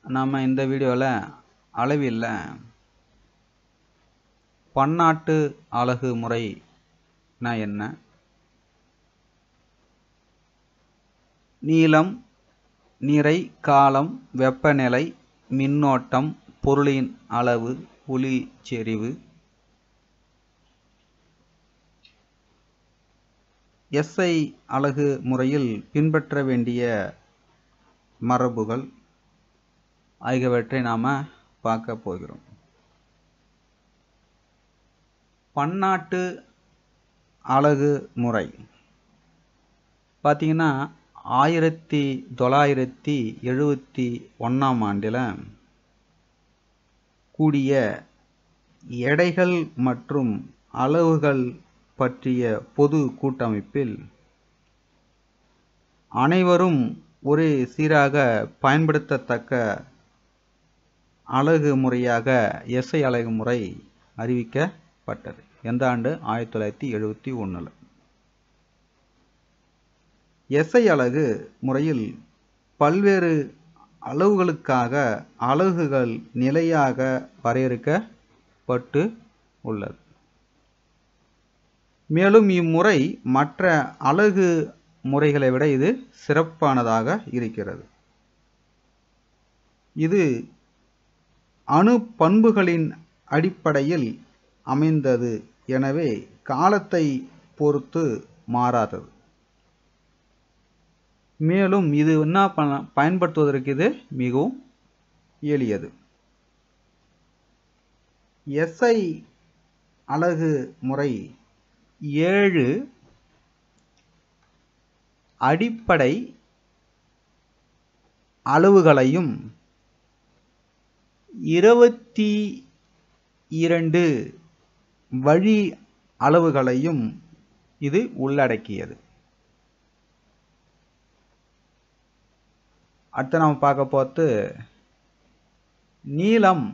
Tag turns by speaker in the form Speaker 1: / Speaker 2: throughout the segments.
Speaker 1: நாம் இந்த வீடியோவில் அளவில் பன்னாட்டு அலகு முறைனா என்ன நீளம் நிறை காலம் வெப்பநிலை மின்னோட்டம் பொருளின் அளவு ஒளி செறிவு எஸ்ஐ அலகு முறையில் பின்பற்ற வேண்டிய மரபுகள் ஆகியவற்றை நாம் பார்க்க போகிறோம் பன்னாட்டு அலகு முறை பார்த்தீங்கன்னா ஆயிரத்தி தொள்ளாயிரத்தி எழுபத்தி ஒன்றாம் ஆண்டில் கூடிய எடைகள் மற்றும் அளவுகள் பற்றிய பொது கூட்டமைப்பில் அனைவரும் ஒரே சீராக பயன்படுத்தத்தக்க அலகு முறையாக எஸ்ஐ அலகு முறை அறிவிக்கப்பட்டது எந்த ஆண்டு ஆயிரத்தி தொள்ளாயிரத்தி எழுபத்தி ஒன்றில் எஸ்ஐ அலகு முறையில் பல்வேறு அளவுகளுக்காக அலகுகள் நிலையாக வரையறுக்கப்பட்டு உள்ளது மேலும் இம்முறை மற்ற அலகு முறைகளை விட இது சிறப்பானதாக இருக்கிறது இது அணு பண்புகளின் அடிப்படையில் அமைந்தது எனவே காலத்தை பொறுத்து மாறாதது மேலும் இது என்ன பண்ண பயன்படுத்துவதற்கு இது மிகவும் எளியது எஸ்ஐ அலகு முறை ஏழு அடிப்படை அளவுகளையும் இருபத்தி இரண்டு வழி அளவுகளையும் இது உள்ளடக்கியது அடுத்து நம்ம பார்க்க போத்து நீளம்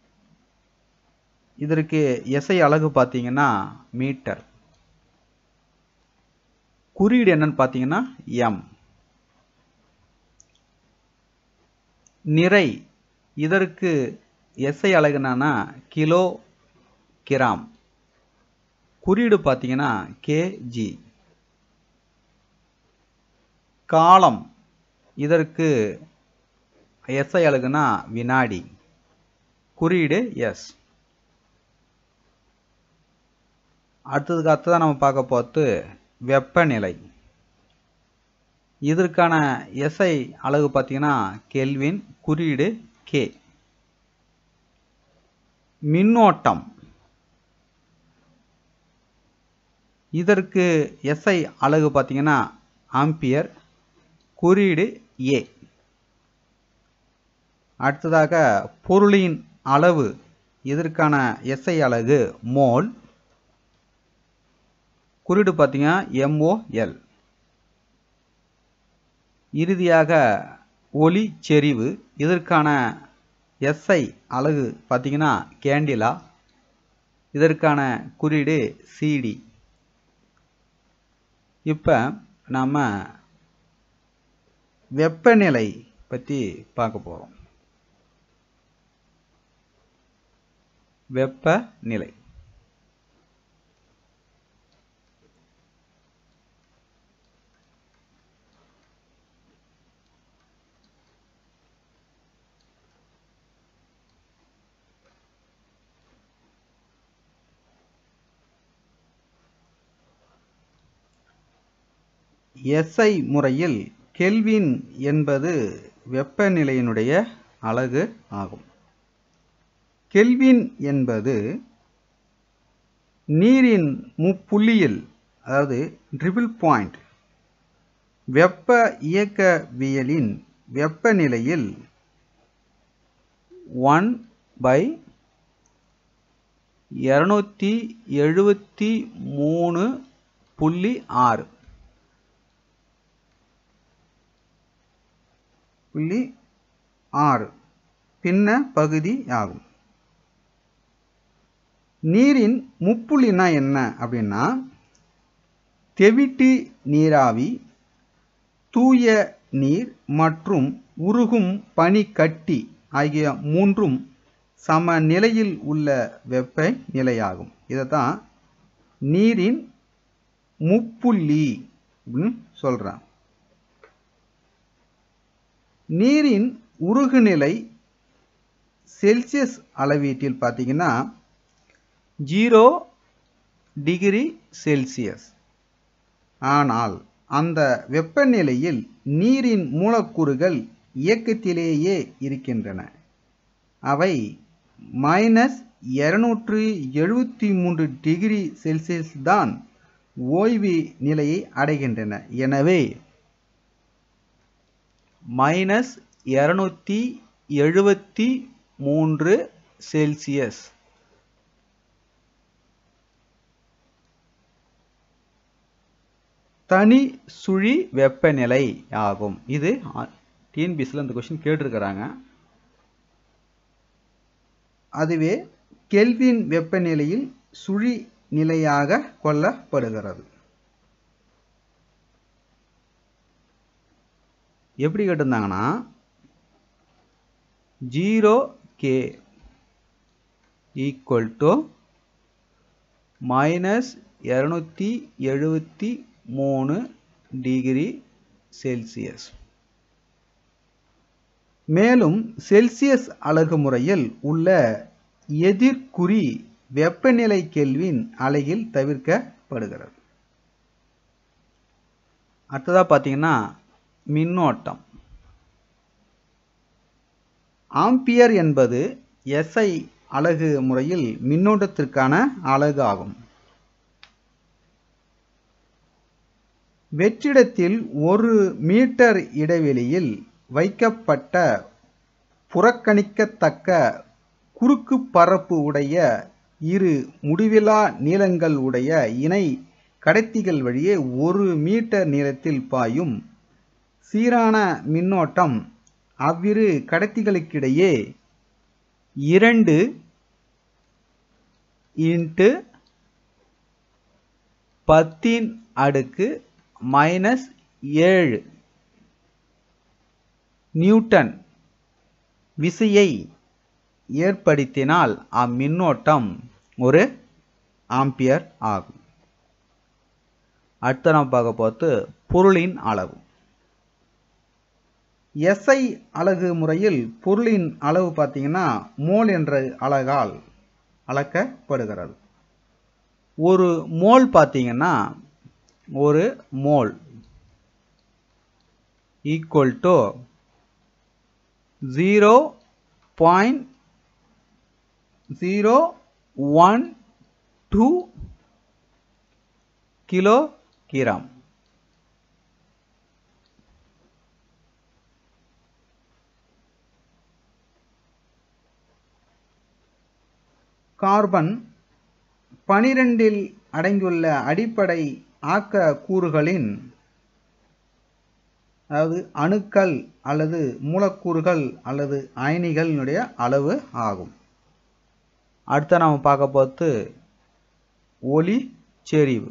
Speaker 1: இதற்கு எஸ்ஐ அலகு பார்த்தீங்கன்னா மீட்டர் குறியீடு என்னன்னு பார்த்தீங்கன்னா எம் நிறை இதற்கு எஸ்ஐ அலகு என்னன்னா கிலோ கிராம் குறியீடு பார்த்தீங்கன்னா கேஜி காலம் இதற்கு எஸ்ஐ அலகுனா வினாடி குறியீடு எஸ் அடுத்ததுக்கு அடுத்ததான் நம்ம பார்க்க போத்து வெப்பநிலை இதற்கான எஸ்ஐ அலகு பார்த்தீங்கன்னா கெல்வின் குறியீடு கே மின்னோட்டம் இதற்கு எஸ்ஐ அலகு பார்த்தீங்கன்னா ஆம்பியர் குறியீடு ஏ அடுத்ததாக பொருளின் அளவு இதற்கான எஸ்ஐ அலகு மோல் குறியீடு பார்த்தீங்கன்னா எம்ஓஎல் இறுதியாக ஒளி செறிவு இதற்கான எஸ்ஐ அலகு பார்த்தீங்கன்னா கேண்டிலா இதற்கான குறியீடு சிடி இப்போ நாம் வெப்பநிலை பற்றி பார்க்க போகிறோம் வெப்பநிலை எஸ்ஐ முறையில் கெல்வின் என்பது வெப்பநிலையினுடைய அலகு ஆகும் கெல்வின் என்பது நீரின் முப்புள்ளியில் அதாவது ட்ரிபிள் பாயிண்ட் வெப்ப இயக்கவியலின் வெப்பநிலையில் ஒன் பை இரநூத்தி எழுபத்தி மூணு புள்ளி ஆறு புள்ளி ஆறு பின்ன பகுதி ஆகும் நீரின் முப்புள்ளினா என்ன அப்படின்னா தெவிட்டு நீராவி தூய நீர் மற்றும் உருகும் பனிக்கட்டி ஆகிய மூன்றும் சம நிலையில் உள்ள வெப்ப நிலையாகும் இதைத்தான் நீரின் முப்புள்ளி அப்படின்னு சொல்கிறேன் நீரின் உருகுநிலை செல்சியஸ் அளவீட்டில் பார்த்தீங்கன்னா ஜீரோ டிகிரி செல்சியஸ் ஆனால் அந்த வெப்பநிலையில் நீரின் மூலக்கூறுகள் இயக்கத்திலேயே இருக்கின்றன அவை மைனஸ் இருநூற்று எழுபத்தி மூன்று டிகிரி செல்சியஸ் தான் ஓய்வு நிலையை அடைகின்றன எனவே மைனஸ் இருநூத்தி எழுபத்தி மூன்று செல்சியஸ் தனி சுழி வெப்பநிலை ஆகும் இது டிஎன்பிசியில் இந்த கொஸ்டின் கேட்டிருக்கிறாங்க அதுவே கெல்வின் வெப்பநிலையில் சுழி நிலையாக கொள்ளப்படுகிறது எப்படி கேட்டிருந்தாங்கன்னா zero K equal to minus இரநூத்தி எழுபத்தி மூணு டிகிரி செல்சியஸ் மேலும் செல்சியஸ் அலகு முறையில் உள்ள எதிர்குறி வெப்பநிலை கெல்வின் அலகில் தவிர்க்கப்படுகிறது அடுத்ததா பார்த்தீங்கன்னா மின்னோட்டம் ஆம்பியர் என்பது எஸ்ஐ அலகு முறையில் மின்னோட்டத்திற்கான அலகு ஆகும் வெற்றிடத்தில் ஒரு மீட்டர் இடைவெளியில் வைக்கப்பட்ட புறக்கணிக்கத்தக்க குறுக்கு பரப்பு உடைய இரு முடிவிலா நீளங்கள் உடைய இணை கடத்திகள் வழியே ஒரு மீட்டர் நீளத்தில் பாயும் சீரான மின்னோட்டம் அவ்விரு கடத்திகளுக்கிடையே இரண்டு இன்ட்டு பத்தின் அடுக்கு மைனஸ் ஏழு நியூட்டன் விசையை ஏற்படுத்தினால் அம்மின்னோட்டம் ஒரு ஆம்பியர் ஆகும் அடுத்த நாம் பார்க்க பார்த்து பொருளின் அளவு எஸ்ஐ அலகு முறையில் பொருளின் அளவு பார்த்தீங்கன்னா மோல் என்ற அலகால் அளக்கப்படுகிறது ஒரு மோல் பார்த்தீங்கன்னா ஒரு mole equal to zero point zero one two kilogram carbon பனிரெண்டில் அடங்கியுள்ள அடிப்படை ஆக்க கூறுகளின் அதாவது அணுக்கள் அல்லது மூலக்கூறுகள் அல்லது அயனிகளினுடைய அளவு ஆகும் அடுத்த நாம் பார்க்க பார்த்து ஒளி செறிவு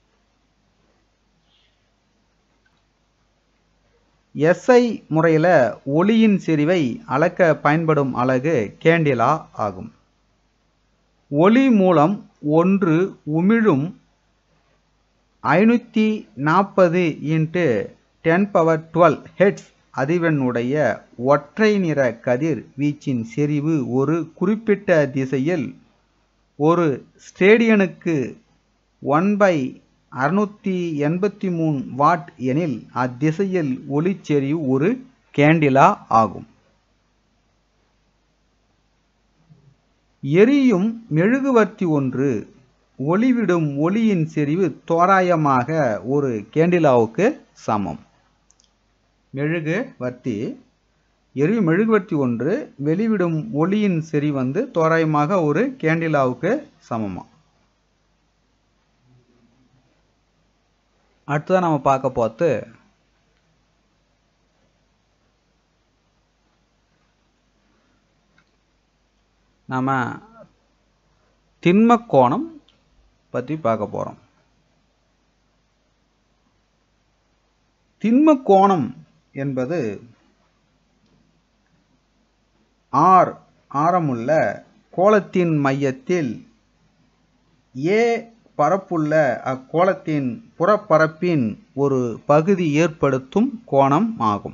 Speaker 1: எஸ்ஐ முறையில் ஒளியின் செறிவை அளக்க பயன்படும் அலகு கேண்டிலா ஆகும் ஒளி மூலம் ஒன்று உமிழும் ஐநூற்றி நாற்பது into ten power twelve hertz அதிர்வெண்ணுடைய ஒற்றை நிற கதிர் வீச்சின் செறிவு ஒரு குறிப்பிட்ட திசையில் ஒரு ஸ்டேடியனுக்கு ஒன் பை அறுநூற்றி எண்பத்தி மூணு வாட் எனில் அத்திசையில் ஒளிச்செறிவு ஒரு கேண்டிலா ஆகும் எரியும் மெழுகுவர்த்தி ஒன்று ஒளிவிடும் ஒளியின் செறிவு தோராயமாக ஒரு கேண்டிலாவுக்கு சமம் மெழுகு வர்த்தி எரியும் மெழுகுவர்த்தி ஒன்று வெளிவிடும் ஒளியின் செறிவு வந்து தோராயமாக ஒரு கேண்டிலாவுக்கு சமமா அடுத்ததான் நம்ம பார்க்க பார்த்து நாம திண்ம கோணம் பற்றி பார்க்க போகிறோம் திண்ம கோணம் என்பது ஆர் ஆரமுள்ள கோளத்தின் மையத்தில் ஏ பரப்புள்ள அக்கோளத்தின் புறப்பரப்பின் ஒரு பகுதி ஏற்படுத்தும் கோணம் ஆகும்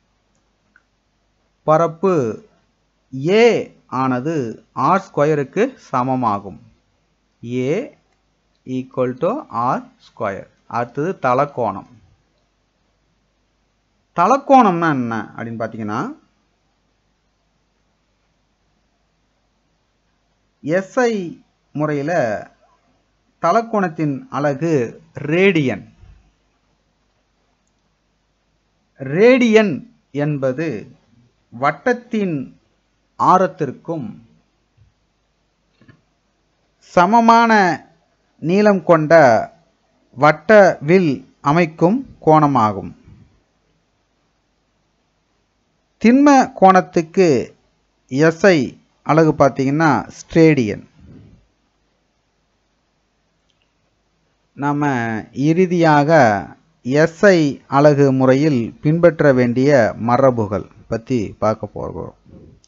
Speaker 1: பரப்பு ஏ ஆனது ஆர் ஸ்கொயருக்கு சமமாகும் A equal to R square அடுத்தது தலக்கோணம் தலக்கோணம்னா என்ன அப்படின்னு பார்த்தீங்கன்னா எஸ்ஐ முறையில் தலக்கோணத்தின் அலகு ரேடியன் ரேடியன் என்பது வட்டத்தின் ஆரத்திற்கும் சமமான நீளம் கொண்ட வட்ட வில் அமைக்கும் கோணமாகும் திண்ம கோணத்துக்கு எஸ்ஐ அலகு பார்த்தீங்கன்னா ஸ்ட்ரேடியன் நம்ம இறுதியாக எஸ்ஐ அலகு முறையில் பின்பற்ற வேண்டிய மரபுகள் பற்றி பார்க்க போகிறோம்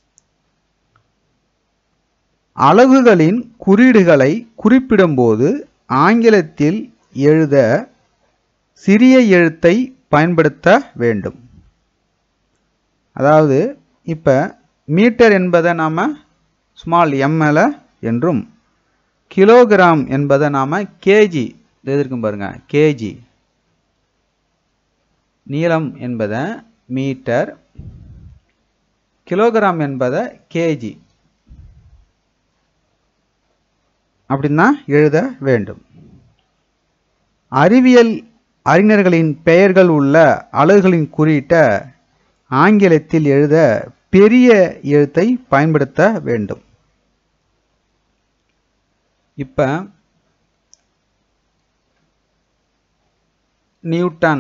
Speaker 1: அலகுகளின் குறியீடுகளை குறிப்பிடும்போது ஆங்கிலத்தில் எழுத சிறிய எழுத்தை பயன்படுத்த வேண்டும் அதாவது இப்போ மீட்டர் என்பதை நாம் ஸ்மால் எம்எல் என்றும் கிலோகிராம் என்பதை நாம் கேஜி எதிர்க்கும் பாருங்க கேஜி நீளம் என்பதை மீட்டர் கிலோகிராம் என்பதை கேஜி அப்படின்னா எழுத வேண்டும் அறிவியல் அறிஞர்களின் பெயர்கள் உள்ள அலகுகளின் குறியீட்டை ஆங்கிலத்தில் எழுத பெரிய எழுத்தை பயன்படுத்த வேண்டும் இப்போ நியூட்டன்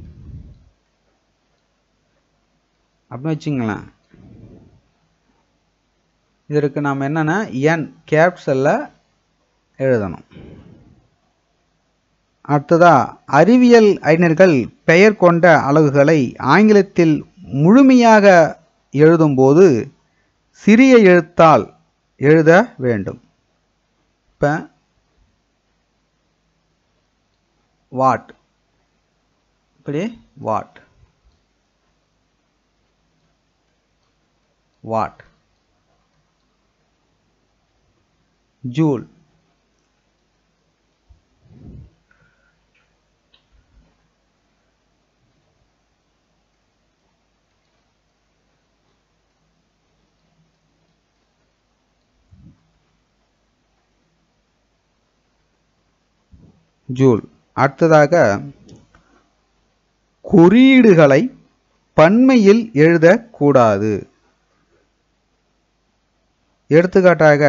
Speaker 1: அப்படின்னு வச்சுங்களேன் இதற்கு நாம் என்னென்னா என் கேப்சலில் எழுதணும் அடுத்ததா அறிவியல் அறிஞர்கள் பெயர் கொண்ட அலகுகளை ஆங்கிலத்தில் முழுமையாக எழுதும்போது சிறிய எழுத்தால் எழுத வேண்டும் இப்போ வாட் இப்படி வாட் வாட் ஜூல் ஜூல் அடுத்ததாக குறியீடுகளை பன்மையில் எழுதக்கூடாது எடுத்துக்காட்டாக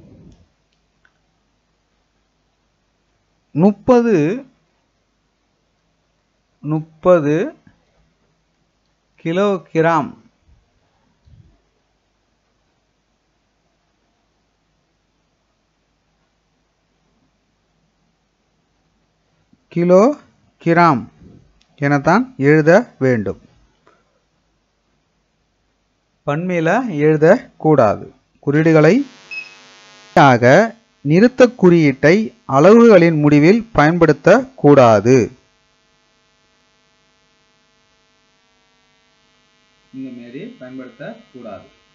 Speaker 1: முப்பது முப்பது கிலோகிராம் கிலோ கிராம் எனத்தான் எழுத வேண்டும் பன்மையில் எழுதக்கூடாது குறியீடுகளை ஆக நிறுத்த குறியீட்டை அளவுகளின் முடிவில் பயன்படுத்தக்கூடாது இந்த மாரி பயன்படுத்தக்கூடாது